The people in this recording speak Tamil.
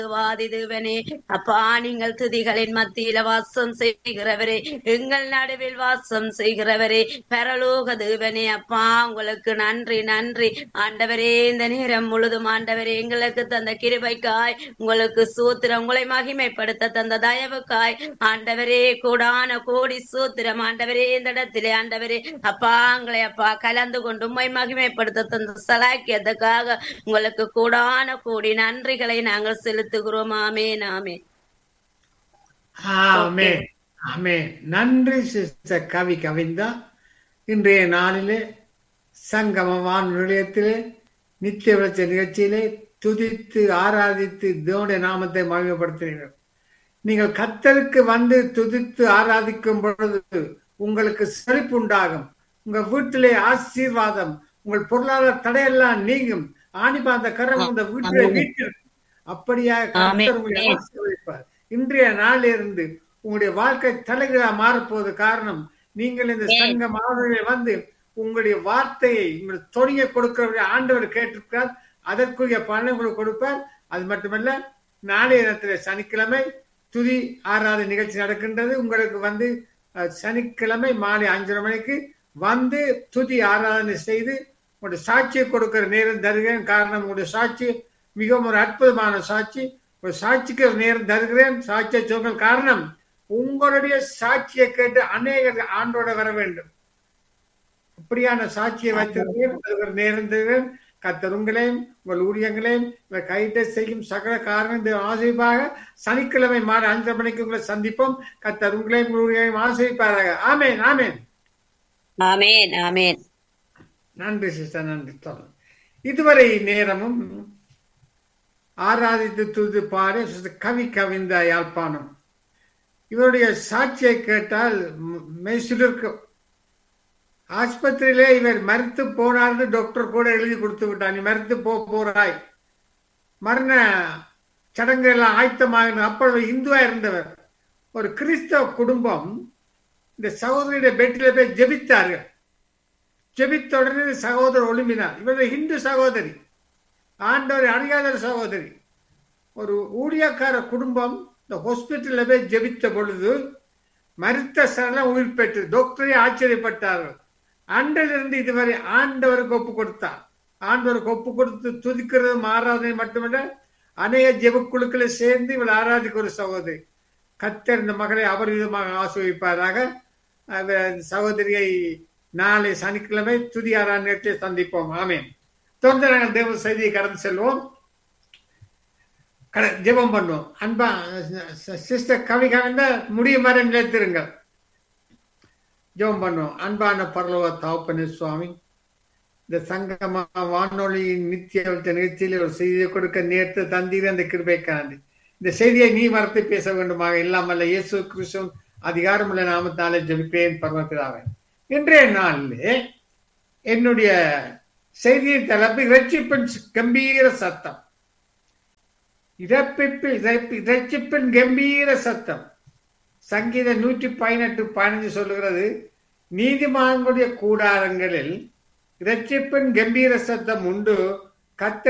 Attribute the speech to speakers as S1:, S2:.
S1: வாதி தேவனே அப்பா நீங்கள் துதிகளின் மத்தியில வாசம் செய்கிறவரே எங்கள் நடுவில் வாசம் செய்கிறவரே பரலோக தேவனே அப்பா உங்களுக்கு நன்றி நன்றி ஆண்டவரே இந்த நேரம் முழுதும் ஆண்டவரே எங்களுக்கு தந்த கிருபைக்காய் உங்களுக்கு சூத்திரம் உங்களை மகிமைப்படுத்த தந்த தயவுக்காய் ஆண்டவரே கூடான கோடி சூத்திரம் ஆண்டவரே இந்த இடத்திலே ஆண்டவரே அப்பா உங்களை அப்பா கலந்து கொண்டு உண்மை மகிமைப்படுத்த தந்த சலாக்கியத்துக்காக உங்களுக்கு கூடான கோடி நன்றிகளை நாங்கள் செலுத்துகிறோம் ஆமே நாமே
S2: ஆமே ஆமே நன்றி சிஸ்டர் கவி கவிந்தா இன்றைய நாளிலே சங்கம வான் நிலையத்திலே நித்திய விளச்ச நிகழ்ச்சியிலே துதித்து ஆராதித்து தேவனுடைய நாமத்தை மகிமைப்படுத்தினீர்கள் நீங்கள் கத்தருக்கு வந்து துதித்து ஆராதிக்கும் பொழுது உங்களுக்கு செழிப்பு உண்டாகும் உங்க வீட்டிலே ஆசீர்வாதம் உங்கள் பொருளாதார தடையெல்லாம் நீங்கும் ஆணிபாந்த கரம் இந்த வீட்டிலே வீட்டில் அப்படியாக கர்த்தர் உங்களை ஆசீர்வதிப்பார் இன்றைய நாளிலிருந்து உங்களுடைய வாழ்க்கை தலைகீழா மாறப்போவது காரணம் நீங்கள் இந்த சங்க மாணவர்களை வந்து உங்களுடைய வார்த்தையை உங்கள் தொழிய கொடுக்கிற ஆண்டவர் கேட்டிருக்கிறார் அதற்குரிய பலனை உங்களுக்கு கொடுப்பார் அது மட்டுமல்ல நாளைய தினத்துல சனிக்கிழமை துதி ஆறாவது நிகழ்ச்சி நடக்கின்றது உங்களுக்கு வந்து சனிக்கிழமை மாலை அஞ்சரை மணிக்கு வந்து துதி ஆராதனை செய்து உங்களுடைய சாட்சியை கொடுக்கிற நேரம் தருகிறேன் காரணம் உங்களுடைய சாட்சி மிகவும் ஒரு அற்புதமான சாட்சி ஒரு சாட்சிக்கு ஒரு நேரம் தருகிறேன் சாட்சியை சொல்கள் காரணம் உங்களுடைய சாட்சியை கேட்டு அநேகர் ஆண்டோட வர வேண்டும் அப்படியான சாட்சியை வைத்திருக்கிறேன் நேரம் தருகிறேன் கத்தர் உங்களையும் உங்கள் ஊழியங்களையும் உங்கள் கையிட்ட செய்யும் சகல காரணம் ஆசிரிப்பாக சனிக்கிழமை மாலை அஞ்சரை மணிக்கு உங்களை சந்திப்போம் கத்தர் உங்களையும் உங்கள் ஊழியரையும் ஆசிரிப்பாராக ஆமேன் ஆமேன்
S1: ஆமேன் ஆமேன்
S2: நன்றி சிஸ்டர் நன்றி இதுவரை நேரமும் ஆராதித்து தூது பாடு கவி கவிந்த யாழ்ப்பாணம் இவருடைய சாட்சியை கேட்டால் மெய்சிலிருக்கும் ஆஸ்பத்திரியிலே இவர் மறுத்து போனார்னு டாக்டர் கூட எழுதி கொடுத்து விட்டார் நீ மறுத்து போ போறாய் மரண சடங்கு எல்லாம் ஆயத்தமாக அப்பொழுது இந்துவா இருந்தவர் ஒரு கிறிஸ்தவ குடும்பம் இந்த சகோதரியுடைய பெட்டில போய் ஜெபித்தார்கள் ஜெபித்த உடனே சகோதரர் ஒளிம்பினார் இவருடைய இந்து சகோதரி ஆண்டவர் அறியாத சகோதரி ஒரு ஊழியக்கார குடும்பம் இந்த ஹாஸ்பிட்டல்ல போய் ஜெபித்த பொழுது மருத்த சரணம் உயிர் பெற்று டாக்டரே ஆச்சரியப்பட்டார்கள் அன்றிலிருந்து இதுவரை ஆண்டவருக்கு ஒப்பு கொடுத்தார் ஆண்டவருக்கு ஒப்பு கொடுத்து துதிக்கிறது ஆராதனை மட்டுமல்ல அநேக ஜெபக்குழுக்களை சேர்ந்து இவள் ஆராதிக்க ஒரு சகோதரி கத்தர் இந்த மகளை அபரிதமாக ஆசிர்விப்பாராக சகோதரியை நாளை சனிக்கிழமை துதி ஆராதனை சந்திப்போம் ஆமேன் தொடர்ந்து நாங்கள் தேவ செய்தியை கடந்து செல்வோம் ஜெபம் பண்ணுவோம் அன்பா சிஸ்டர் கவி கவிந்த முடியும் வரை நிலைத்திருங்கள் ஜெபம் பண்ணுவோம் அன்பான பரலோக தாப்பனு சுவாமி இந்த சங்கம வானொலியின் நித்திய நிகழ்ச்சியில் ஒரு செய்தியை கொடுக்க நேர்த்து தந்தீர் அந்த கிருபைக்காண்டி இந்த செய்தியை நீ மறத்து பேச வேண்டுமாக இல்லாமல்ல இயேசு கிறிஸ்துவன் அதிகாரமுள்ள நாமத்தாலே ஜபிப்பேன் பரமபிதாவே இன்றைய நாளிலே என்னுடைய செய்தியின் தலைப்பு இரட்சிப்பின் கம்பீர சத்தம் இறப்பிப்பில் இரட்சிப்பின் கம்பீர சத்தம் சங்கீத நூற்றி பதினெட்டு பதினஞ்சு சொல்லுகிறது நீதிமான்களுடைய கூடாரங்களில் இரட்சிப்பின் கம்பீர சத்தம் உண்டு கத்த